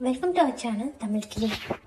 welcome to our channel Tamil Kili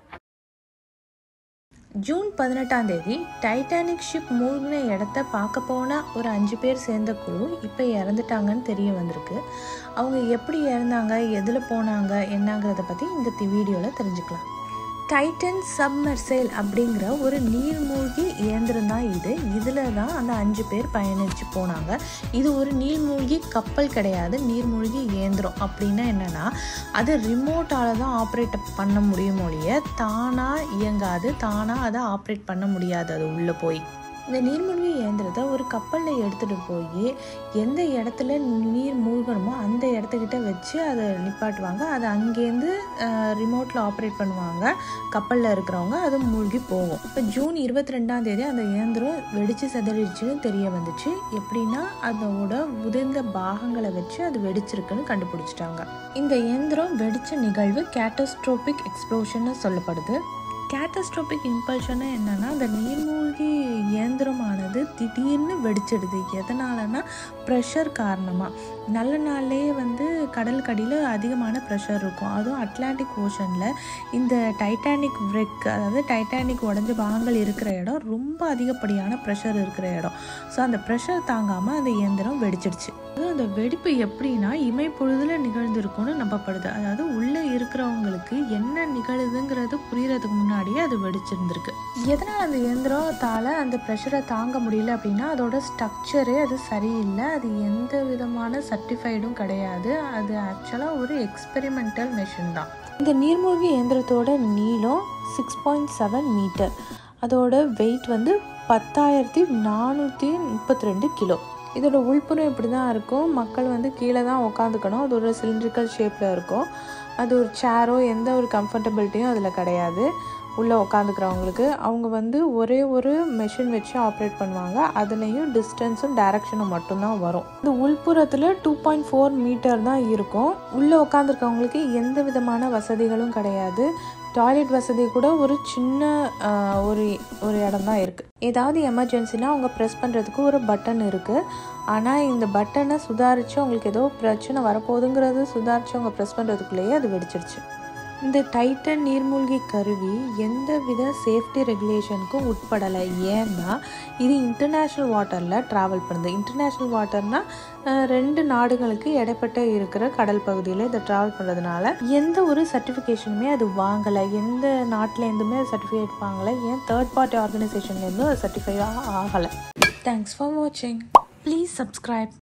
June பதினெட்டாம் தேதி Titanic ship மூழ்கின இடத்த பார்க்க போன ஒரு அஞ்சு பேர் சேர்ந்த குழு இப்போ இறந்துட்டாங்கன்னு தெரிய வந்திருக்கு அவங்க எப்படி இறந்தாங்க எதில் போனாங்க என்னங்கிறத பற்றி இந்த வீடியோவில் தெரிஞ்சுக்கலாம் டைட்டன் சப்மர்சைல் அப்படிங்கிற ஒரு நீர்மூழ்கி இயந்திரம் தான் இது இதில் தான் அந்த அஞ்சு பேர் பயணித்து போனாங்க இது ஒரு நீர்மூழ்கி கப்பல் கிடையாது நீர்மூழ்கி இயந்திரம் அப்படின்னா என்னென்னா அது ரிமோட்டால் தான் ஆப்ரேட் பண்ண முடியும் ஒழிய தானாக இயங்காது தானாக அதை ஆப்ரேட் பண்ண முடியாது அது உள்ளே போய் இந்த நீர்மூழ்கி இயந்திரத்தை ஒரு கப்பலில் எடுத்துகிட்டு போய் எந்த இடத்துல நீர் மூழ்கணுமோ அந்த இடத்துக்கிட்ட வச்சு அதை நிப்பாட்டுவாங்க அதை அங்கேருந்து ரிமோட்டில் ஆப்ரேட் பண்ணுவாங்க கப்பலில் இருக்கிறவங்க அது மூழ்கி போகும் இப்போ ஜூன் இருபத்தி ரெண்டாம் தேதி அந்த இயந்திரம் வெடித்து செதறிடுச்சுன்னு தெரிய வந்துச்சு எப்படின்னா அதோட உதிர்ந்த பாகங்களை வச்சு அது வெடிச்சிருக்குன்னு கண்டுபிடிச்சிட்டாங்க இந்த இயந்திரம் வெடித்த நிகழ்வு கேட்டஸ்ட்ரோபிக் எக்ஸ்ப்ளோஷன் சொல்லப்படுது கேட்டஸ்ட்ரோபிக் இம்பல்ஷன் என்னென்னா அந்த நீர்மூழ்கி இயந்திரமானது திடீர்னு வெடிச்சிடுது எதனாலனா ப்ரெஷர் காரணமாக நல்ல நாள்லே வந்து கடல் கடியில் அதிகமான ப்ரெஷர் இருக்கும் அதுவும் அட்லாண்டிக் ஓஷனில் இந்த டைட்டானிக் விரெக் அதாவது டைட்டானிக் உடஞ்ச பாகங்கள் இருக்கிற இடம் ரொம்ப அதிகப்படியான ப்ரெஷர் இருக்கிற இடம் ஸோ அந்த ப்ரெஷர் தாங்காமல் அந்த இயந்திரம் வெடிச்சிடுச்சு அதுவும் அந்த வெடிப்பு எப்படின்னா இமைப்பொழுதில் நிகழ்ந்திருக்கும்னு நம்பப்படுது அதாவது உள்ளே இருக்கிறவங்களுக்கு என்ன நிகழுதுங்கிறது புரியறதுக்கு முன்னாடியே அது வெடிச்சிருந்திருக்கு எதனால் அந்த இயந்திரத்தால் அந்த ப்ரெஷரை தாங்க முடியல அப்படின்னா அதோட ஸ்ட்ரக்சரே அது சரியில்லை அது எந்த விதமான சர்டிஃபைடும் கிடையாது அது ஆக்சுவலாக ஒரு எக்ஸ்பெரிமெண்டல் மெஷின் தான் இந்த நீர்மூழ்கி இயந்திரத்தோட நீளம் சிக்ஸ் பாயிண்ட் செவன் மீட்டர் அதோட வெயிட் வந்து பத்தாயிரத்தி நானூற்றி முப்பத்தி ரெண்டு கிலோ இதோட உள்புறம் இப்படி தான் இருக்கும் மக்கள் வந்து கீழே தான் உட்காந்துக்கணும் அது ஒரு சிலிண்ட்ரிக்கல் ஷேப்பில் இருக்கும் அது ஒரு சேரோ எந்த ஒரு கம்ஃபர்டபிலிட்டியும் அதில் கிடையாது உள்ளே உட்காந்துக்கிறவங்களுக்கு அவங்க வந்து ஒரே ஒரு மெஷின் வச்சு ஆப்ரேட் பண்ணுவாங்க அதுலேயும் டிஸ்டன்ஸும் டைரக்ஷனும் மட்டும்தான் வரும் இந்த உள்புறத்தில் டூ பாயிண்ட் ஃபோர் மீட்டர் தான் இருக்கும் உள்ளே உட்காந்துருக்கவங்களுக்கு எந்த விதமான வசதிகளும் கிடையாது டாய்லெட் வசதி கூட ஒரு சின்ன ஒரு ஒரு இடம் தான் இருக்குது ஏதாவது எமர்ஜென்சினா அவங்க ப்ரெஸ் பண்ணுறதுக்கு ஒரு பட்டன் இருக்குது ஆனால் இந்த பட்டனை சுதாரித்து அவங்களுக்கு ஏதோ பிரச்சனை வரப்போகுதுங்கிறது சுதாரித்து அவங்க ப்ரெஸ் பண்ணுறதுக்குள்ளேயே அது வெடிச்சிருச்சு இந்த டைட்டன் நீர்மூழ்கி கருவி எந்த வித சேஃப்டி ரெகுலேஷனுக்கும் உட்படலை ஏன்னா இது இன்டர்நேஷ்னல் வாட்டரில் ட்ராவல் பண்ணுது இன்டர்நேஷ்னல் வாட்டர்னால் ரெண்டு நாடுகளுக்கு இடைப்பட்ட இருக்கிற கடல் பகுதியில் இதை ட்ராவல் பண்ணுறதுனால எந்த ஒரு சர்டிஃபிகேஷனுமே அது வாங்கலை எந்த நாட்டிலேருந்துமே சர்டிஃபிகேட் வாங்கலை ஏன் தேர்ட் பார்ட்டி ஆர்கனைசேஷன்லேருந்தும் அது சர்டிஃபை ஆகலை தேங்க்ஸ் ஃபார் வாட்சிங் ப்ளீஸ் சப்ஸ்கிரைப்